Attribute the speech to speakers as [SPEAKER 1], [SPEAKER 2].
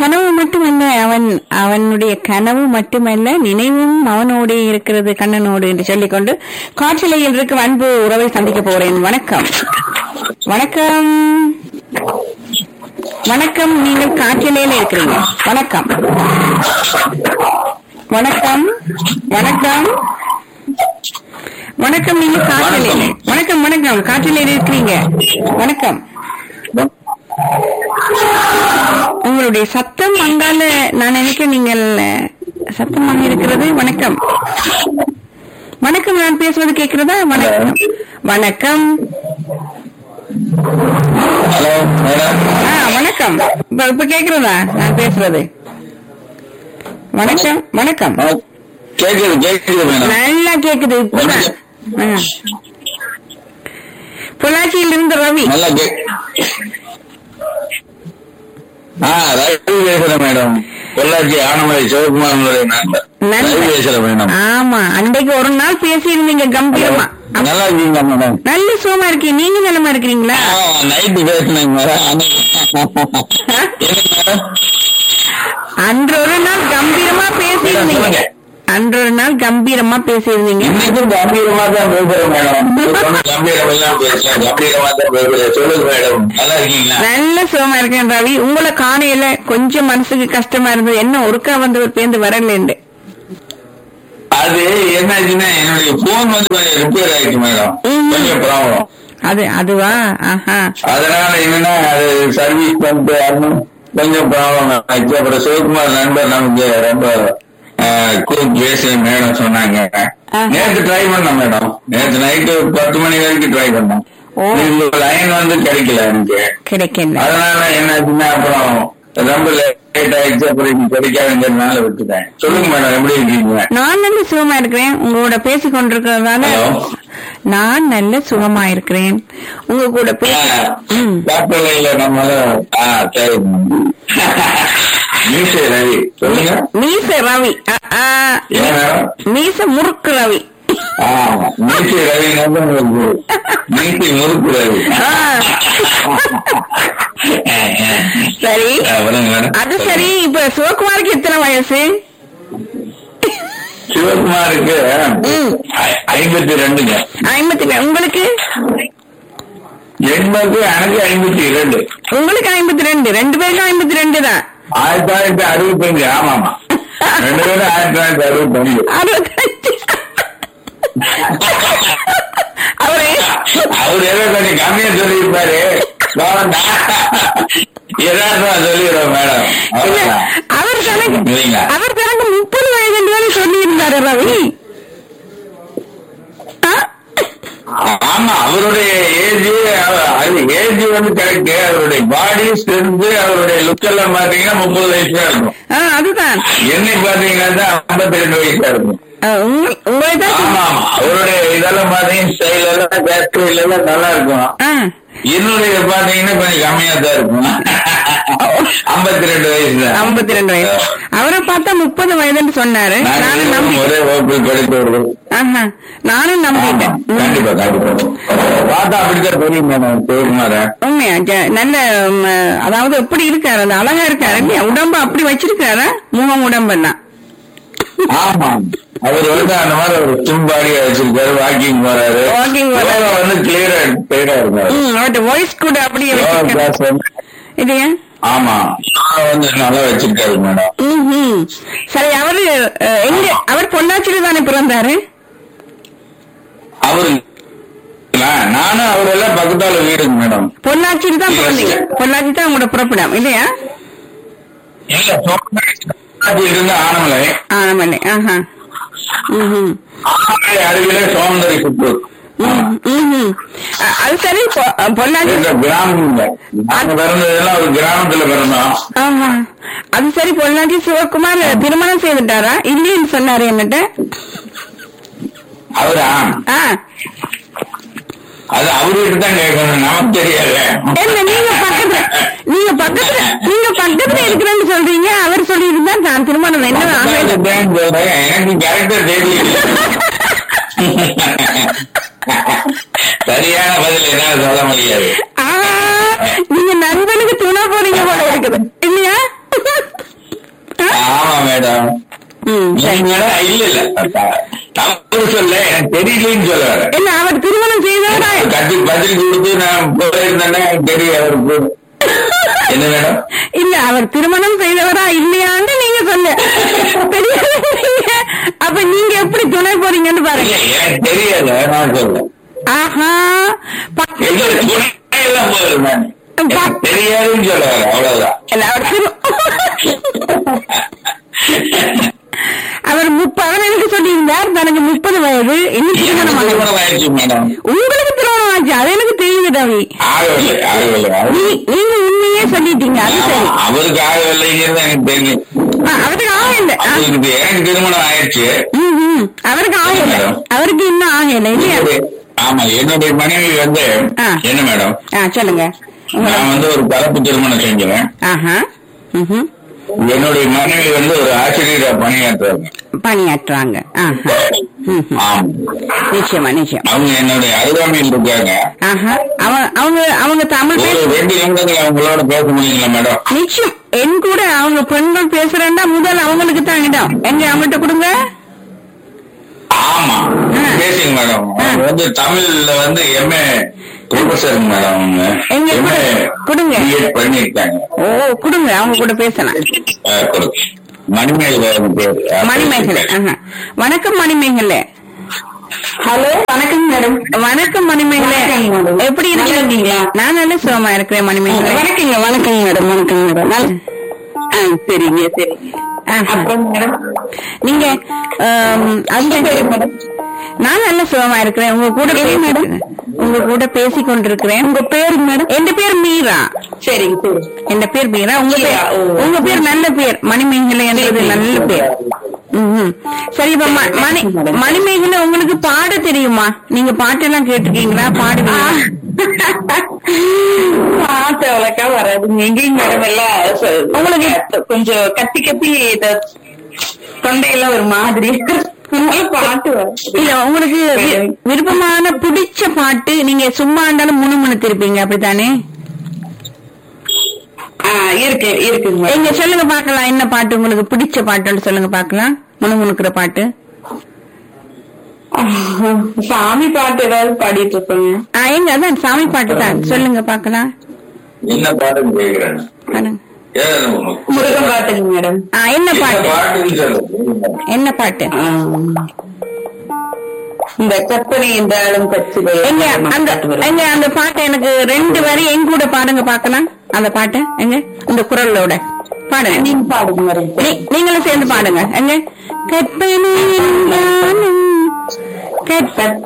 [SPEAKER 1] கனவு மட்டுமல்ல அவன் அவனுடைய கனவு மட்டுமல்ல நினைவும் அவனோடு இருக்கிறது கண்ணனோடு என்று சொல்லிக்கொண்டு காற்றலையில் இருக்கும் அன்பு உறவை சந்திக்க போறேன் வணக்கம் வணக்கம் வணக்கம் நீங்கள் காற்றலையில இருக்கிறீங்க வணக்கம் வணக்கம் வணக்கம் வணக்கம் நீங்க காற்றலையில வணக்கம் வணக்கம் காற்றலையில இருக்கிறீங்க வணக்கம் உங்களுடைய சத்தம் அங்கால நான் நினைக்கிறேன் நீங்கள் அஹ், சத்தமாக இருக்கிறது வணக்கம் வணக்கம் நான் பேசுவது கேட்கிறதா வணக்கம் வணக்கம்
[SPEAKER 2] ஹலோ மேடம்
[SPEAKER 1] ஆ வணக்கம் இப்ப இப்ப கேக்குறதா நான் பேசுறது வணக்கம் வணக்கம்
[SPEAKER 2] கேக்குது கேக்குது மேடம்
[SPEAKER 1] நல்லா கேக்குது இப்பதான் ஆ. பொள்ளாச்சியில் இருந்து ரவி
[SPEAKER 2] நல்லா கே ஆ ரவி பேசுறேன் மேடம் பொள்ளாச்சி ஆனமலை சிவகுமாரனுடைய நண்பர்
[SPEAKER 1] நண்பர்.
[SPEAKER 2] ரவி பேசுறேன் மேடம்
[SPEAKER 1] ஆமா அன்றைக்கு ஒரு நாள் பேசியிருந்தீங்க கம்பீரமா அப்ப
[SPEAKER 2] நல்லா இருக்கீங்களா மேடம்
[SPEAKER 1] நல்ல சுகமா இருக்கீங்க நீங்க நலமா இருக்கிறீங்களா
[SPEAKER 2] நைட்டு பேசினேங்க மேடம்
[SPEAKER 1] ஆ?
[SPEAKER 2] என்ன மேடம்
[SPEAKER 1] அன்று ஒரு நாள் கம்பீரமா பேசியிருந்தீங்க
[SPEAKER 2] சொல்லுங்க.
[SPEAKER 1] அன்று ஒரு நாள் கம்பீரமா பேசியிருந்தீங்க
[SPEAKER 2] இன்னைக்கும் கம்பீரமா தான் பேசுறேன் மேடம் கம்பீரம் எல்லாம் பேசுறேன் கம்பீரமா தான் பேசுறேன் சொல்லுங்க மேடம் நல்லா இருக்கீங்களா
[SPEAKER 1] நல்ல சுகமா இருக்கேன் ரவி உங்களை காணையில கொஞ்சம் மனசுக்கு கஷ்டமா இருந்தது என்ன ஒருக்கா வந்து ஒரு பேருந்து வரலண்டு
[SPEAKER 2] அது என்னாச்சுன்னா என்னுடைய போன் வந்து கொஞ்சம் ரிப்பேர் ஆயிடுச்சு மேடம்
[SPEAKER 1] ம்ம்.
[SPEAKER 2] கொஞ்சம் ப்ராப்ளம்
[SPEAKER 1] அது அதுவா ஆஹா
[SPEAKER 2] அதனால என்னன்னா அது சர்வீஸ் பண்ணிட்டு வரணும் கொஞ்சம் ப்ராப்ளம் ஆச்சு அப்புறம் சிவகுமார் நண்பர் நமக்கு ரொம்ப ஆஹ், கூப்பிட்டு பேசி மேடம் சொன்னாங்க
[SPEAKER 1] ஆஹா.
[SPEAKER 2] நேற்று ட்ரை பண்ணேன் மேடம் நேற்று நைட்டு பத்து மணி வரைக்கும் ட்ரை பண்ணேன்
[SPEAKER 1] ஓ.
[SPEAKER 2] இந்த லைன் வந்து கிடைக்கல எனக்கு
[SPEAKER 1] கிடைக்கல
[SPEAKER 2] அதனால என்னாச்சுன்னா அப்புறம் ரொம்ப லேட் ஆயிடுச்சு அப்புறம் இது கிடைக்காதுங்கிறதுனால விட்டுட்டேன் சொல்லுங்க மேடம் எப்படி இருக்கீங்க
[SPEAKER 1] நான் நல்ல சுகமா இருக்கிறேன் உங்களோட பேசி கொண்டிருக்கிறதால
[SPEAKER 2] ஹலோ.
[SPEAKER 1] நான் நல்ல சுகமா இருக்கிறேன் உங்க கூட பேசி ம்.
[SPEAKER 2] காப்பலையில நம்ம ஆ சரி மீசை ரவி சொல்லுங்க
[SPEAKER 1] மீச ரவி ஆ, ஆ,
[SPEAKER 2] ஏன் மேடம்
[SPEAKER 1] மீச முறுக்கு ரவி
[SPEAKER 2] ஆமா மீசை ரவி மீசை முறுக்கு ரவி
[SPEAKER 1] ஆ. சரி
[SPEAKER 2] அப்புறம் மேடம்
[SPEAKER 1] அது சரி இப்ப சிவகுமாருக்கு எத்தனை வயசு
[SPEAKER 2] சிவகுமாருக்கு
[SPEAKER 1] ம்.
[SPEAKER 2] ஐ- ஐம்பத்தி ரெண்டுங்க
[SPEAKER 1] ஐம்பத்தி ரெண்டு. உங்களுக்கு
[SPEAKER 2] எண்பது எனக்கு ஐம்பத்தி இரண்டு
[SPEAKER 1] உங்களுக்கு ஐம்பத்தி ரெண்டு ரெண்டு பேருக்கும் ஐம்பத்தி ரெண்டு தான்
[SPEAKER 2] ஆயிரத்தி தொள்ளாயிரத்தி அறுபத்தஞ்சு ஆமாமா ரெண்டு பேரும் ஆயிரத்தி தொள்ளாயிரத்தி அறுபத்தஞ்சு
[SPEAKER 1] அறுபத்தஞ்சு அவரு
[SPEAKER 2] அவர் ஏதோ கொஞ்சம் கம்மியா சொல்லியிருப்பாரு ஏதாவது சொல்லிடுறோம் மேடம்
[SPEAKER 1] இல்ல,
[SPEAKER 2] அவ்வளவுதான்.
[SPEAKER 1] அவர் தனக்கு
[SPEAKER 2] இல்லைங்களா?
[SPEAKER 1] அவர் தனக்கு முப்பது வயது சொல்லி இருந்தாரு ரவி ஆ?
[SPEAKER 2] ஆமா அவருடைய ஏஜ் அது ஏஜ் வந்து கரெக்ட் அவருடைய பாடி ஸ்ட்ரென்த் அவருடைய லுக் எல்லாம் பாத்தீங்கன்னா முப்பது வயசு தான் இருக்கும்
[SPEAKER 1] ஆ, அதுதான்
[SPEAKER 2] என்னை பாத்தீங்கன்னா ஐம்பத்தி ரெண்டு வயசா இருக்கும்
[SPEAKER 1] ஆ, உங்க- உங்களை தான்
[SPEAKER 2] ஆமா ஆமா அவருடைய இதெல்லாம் பாத்தீங்கன்னா ஸ்டைல் எல்லாம் கேஸ்ட் எல்லாம் நல்லா இருக்கும்
[SPEAKER 1] ஆ,
[SPEAKER 2] என்னுடைய பாத்தீங்கன்னா கொஞ்சம் கம்மியா தான் இருக்கும் ஐம்பத்தி ரெண்டு வயசு தான்
[SPEAKER 1] ஐம்பத்தி ரெண்டு வயசு அவரை பார்த்தா முப்பது வயதுன்னு சொன்னாரு நானும்
[SPEAKER 2] நாங்கள்
[SPEAKER 1] நம்பி
[SPEAKER 2] ஒரே வகுப்பில் படித்தவர்கள்
[SPEAKER 1] ஆஹா, நானும்
[SPEAKER 2] ஆமா,
[SPEAKER 1] நம்பிட்டேன் ம்.
[SPEAKER 2] கண்டிப்பா கண்டிப்பா பார்த்தா அப்படித்தான் தெரியும் மேடம் சிவகுமார
[SPEAKER 1] உண்மையா ஜ- நல்ல ம், அதாவது எப்படி இருக்காரு அந்த அழகா இருக்காரு இல்லையா உடம்பு அப்படி வச்சிருக்காரா முகம் உடம்பெல்லாம்
[SPEAKER 2] ஆமா அவர் வந்து அந்த மாதிரி ஒரு ஸ்டிம் பாடியா வச்சிருக்காரு வாக்கிங் போறாரு
[SPEAKER 1] Walking போறாரு.
[SPEAKER 2] யோகா வந்து கிளியரா கிளியரா இருக்காரு
[SPEAKER 1] ம், அவர்ட்ட வாய்ஸ் கூட அப்படியே
[SPEAKER 2] யோகா
[SPEAKER 1] வச்சிருக்காரு
[SPEAKER 2] கிளாஸ் வந்து
[SPEAKER 1] இல்லையா
[SPEAKER 2] ஆமா யோகா வந்து நல்லா வச்சிருக்காரு மேடம்
[SPEAKER 1] ம்ஹும். சரி அவரு அஹ், எங்க அவர் பொள்ளாச்சியில தானே பிறந்தாரு
[SPEAKER 2] அவரு நான்- நானும் அவரெல்லாம் பக்கத்தால வீடுங்க மேடம்
[SPEAKER 1] பொள்ளாச்சியில் தான் பிறந்தீங்க பொள்ளாச்சி தான் உங்களோட பிறப்பிடம் இல்லையா
[SPEAKER 2] இல்ல சோமநாட்டில் இருந்து ஆனமலை
[SPEAKER 1] ஆமாண்ணே ஆஹா ம்ஹும்.
[SPEAKER 2] ஆனமலை அருகிலே சோமந்தரி சுற்று
[SPEAKER 1] ம், ம்ஹும். அ- அது சரி பொ- பொள்ளாச்சி
[SPEAKER 2] இந்த கிராமம் நாங்க பிறந்ததெல்லாம் ஒரு கிராமத்துல பிறந்தோம்
[SPEAKER 1] ஆஹா அது சரி பொள்ளாச்சி சிவகுமார் திருமணம் செய்துட்டாரா இல்லைன்னு சொன்னாரு என்னட்ட
[SPEAKER 2] அவரா
[SPEAKER 1] ஆ
[SPEAKER 2] அது அவர்கிட்ட தான் கேட்கணும் நமக்கு தெரியாது
[SPEAKER 1] என்ன நீங்க பக்கத்துல நீங்க பக்கத்துல நீங்க பக்கத்துல இருக்கிறேன்னு சொல்றீங்க அவர் சொல்லியிருந்தா நான் திருமணம் என்ன ஆகல
[SPEAKER 2] பக்கத்துல சொல்றேன். எனக்கு கரெக்டா தெரியல சரியான பதில் என்னால சொல்ல முடியாது
[SPEAKER 1] ஆ, நீங்க நண்பனுக்கு துணை போறீங்க போல இருக்குது இல்லையா
[SPEAKER 2] மேடம்
[SPEAKER 1] ம் சரி
[SPEAKER 2] நீங்க இல்ல இல்ல தப்பு சொல்ல எனக்கு தெரியலன்னு சொல்ல வரேன்
[SPEAKER 1] இல்ல அவர் திருமணம் செய்தவரா
[SPEAKER 2] கட்டி பதில் கொடுத்து நான் போயிருந்தேன்னா எனக்கு தெரியும் அவருக்கு என்ன மேடம்
[SPEAKER 1] இல்ல அவர் திருமணம் செய்தவரா இல்லையான்னு நீங்க சொல்ல தெரியாதுன்றீங்க. அப்ப நீங்க எப்படி துணை போறீங்கன்னு பாருங்க
[SPEAKER 2] எனக்கு தெரியாது நான் சொல்றேன்
[SPEAKER 1] ஆஹா ப-
[SPEAKER 2] எங்க துணை எல்லாம் போயிரு நான் எனக்கு தெரியாதுன்னு சொல்ல வரேன் அவ்வளவுதான்
[SPEAKER 1] இல்ல, அவர் திரு- அவர் முப்பது அவர் எனக்கு சொல்லியிருந்தார் தனக்கு முப்பது வயது இன்னும் திருமணம் ஆகல.
[SPEAKER 2] திருமணம் ஆயிடுச்சு மேடம்
[SPEAKER 1] உங்களுக்கு திருமணம் ஆச்சு அது எனக்கு தெரியுது ரவி
[SPEAKER 2] ஆகவில்லை ஆகவில்லை
[SPEAKER 1] நீ- நீங்க உண்மையே சொல்லிட்டீங்க அது சரி
[SPEAKER 2] ஆமா, அவருக்கு ஆகவில்லைங்கிறது எனக்கு தெரியும்
[SPEAKER 1] ஆ, அவருக்கு ஆகல ஆ,
[SPEAKER 2] அவருக்கு எனக்கு திருமணம் ஆயிடுச்சு
[SPEAKER 1] ம், ம். அவருக்கு ஆகல
[SPEAKER 2] மேடம்.
[SPEAKER 1] அவருக்கு இன்னும் ஆகல இல்லையா
[SPEAKER 2] என்னுடைய- ஆமா என்னுடைய மனைவி வந்து
[SPEAKER 1] ஆ.
[SPEAKER 2] என்ன மேடம்
[SPEAKER 1] ஆ சொல்லுங்க உங்கள-
[SPEAKER 2] நான் வந்து ஒரு கலப்பு திருமணம் செஞ்சேன்
[SPEAKER 1] ஆஹா ம்ஹும்.
[SPEAKER 2] என்னுடைய மனைவி வந்து ஒரு ஆசிரியரா பணியாற்றுறாங்க
[SPEAKER 1] பணியாற்றுறாங்க ஆஹா ம்ஹும்.
[SPEAKER 2] ஆமா
[SPEAKER 1] நிச்சயமா நிச்சயம்
[SPEAKER 2] அவங்க என்னுடைய அருகாமையில் இருக்காங்க
[SPEAKER 1] ஆஹா அவங்க அவங்க அவங்க தமிழ்
[SPEAKER 2] ஒரு
[SPEAKER 1] பேச
[SPEAKER 2] ரெண்டு நிமிடங்கள் அவங்களோட பேச முடியுங்களா மேடம்
[SPEAKER 1] நிச்சயம் என் கூட அவங்க பெண்கள் பேசுறேன்னா முதல் அவங்களுக்கு தான் இடம் எங்க அவங்கள்ட்ட கொடுங்க
[SPEAKER 2] ஆமா
[SPEAKER 1] ஆ.
[SPEAKER 2] பேசுங்க மேடம் அவங்க வந்து தமிழ்ல வந்து எம்ஏ ப்ரொஃபசர் மேடம் அவங்க
[SPEAKER 1] எங்க
[SPEAKER 2] எம்ஏ
[SPEAKER 1] கொடுங்க.
[SPEAKER 2] பிஎட் பண்ணிருக்காங்க
[SPEAKER 1] ஓ கொடுங்க அவங்க கூட பேசலாம்
[SPEAKER 2] ஆ, கொடுங்க. மணிமேகலை அவங்க பேரு
[SPEAKER 1] மணிமேகலை ஆஹா. வணக்கம் மணிமேகலை
[SPEAKER 3] ஹலோ வணக்கம் மேடம்
[SPEAKER 1] வணக்கம் மணிமேகலை
[SPEAKER 3] வணக்கம் madam.
[SPEAKER 1] எப்படி
[SPEAKER 3] நல்லா
[SPEAKER 1] இருக்கீங்க
[SPEAKER 3] இருக்கீங்களா?
[SPEAKER 1] நான் நல்ல சுகமா இருக்கிறேன் மணிமேகலை
[SPEAKER 3] வணக்கங்க வணக்கம் மேடம் வணக்கம் மேடம் நல்ல- ஆ, சரிங்க சரி
[SPEAKER 1] ஆஹா.
[SPEAKER 3] அப்புறம் மேடம்
[SPEAKER 1] நீங்க ஆம், அந்த நான் நல்ல சுகமா இருக்கிறேன் உங்க கூட பேசி உங்க கூட பேசி கொண்டிருக்கிறேன் உங்க பேர் மேடம் என் பேர் மீரா
[SPEAKER 3] சரிங்க சரி
[SPEAKER 1] என் பேர் மீரா உங்க பேர்
[SPEAKER 3] மீரா, ஓ.
[SPEAKER 1] உங்க பேர் நல்ல பேர் மணிமேகலை என்றது நல்ல பேர் ம்ஹும். சரி இப்ப ம- மணி மணிமேகலை உங்களுக்கு பாட தெரியுமா நீங்க பாட்டெல்லாம் கேட்டிருக்கீங்களா பாடுவீங்களா
[SPEAKER 3] பாட்டு அவ்வளோக்கா வராதுங்க எங்கேயும் மேடம் எல்லாம் சொ-
[SPEAKER 1] உங்களுக்கு
[SPEAKER 3] கொஞ்சம் கத்தி கத்தி இந்த தொண்டையெல்லாம் ஒரு மாதிரி அதனால பாட்டு வராது.
[SPEAKER 1] இல்ல உங்களுக்கு வி- விருப்பமான பிடிச்ச பாட்டு நீங்க சும்மா இருந்தாலும் முணுமுணுத்து இருப்பீங்க அப்படித்தானே
[SPEAKER 3] ஆ, இருக்கு இருக்குங்க மேடம்
[SPEAKER 1] எங்க சொல்லுங்க பாக்கலாம் என்ன பாட்டு உங்களுக்கு பிடிச்ச பாட்டுன்னு சொல்லுங்க பாக்கலாம் முணுமுணுக்கிற பாட்டு
[SPEAKER 3] சாமி பாட்டு ஏதாவது பாடிட்டு இருப்பேங்க
[SPEAKER 1] ஆ, எங்க அதான் சாமி பாட்டு தான் சொல்லுங்க பாக்கலாம்
[SPEAKER 2] என்ன பாட்டுன்னு கேக்குறேன்
[SPEAKER 1] பாருங்க.
[SPEAKER 2] ஏன்
[SPEAKER 3] முருகன் பாட்டுங்க மேடம்
[SPEAKER 1] ஆ, என்ன
[SPEAKER 2] என்ன
[SPEAKER 1] பாட்டு
[SPEAKER 2] பாட்டுன்னு சொல்லுங்க
[SPEAKER 1] என்ன பாட்டு
[SPEAKER 3] ஆ. இந்த கற்பனை என்றாலும் கட்சிகள்
[SPEAKER 1] எங்க அந்த எங்க அந்த பாட்டை எனக்கு ரெண்டு வரி எங்க கூட பாடுங்க பாக்கலாம் அந்த பாட்டை எங்க இந்த குரலோட பாடுங்க
[SPEAKER 3] நீங்க பாடுங்க மேடம்
[SPEAKER 1] நீ- நீங்களும் சேர்ந்து பாடுங்க எங்க கற்பனை என்றாலும் கற்ப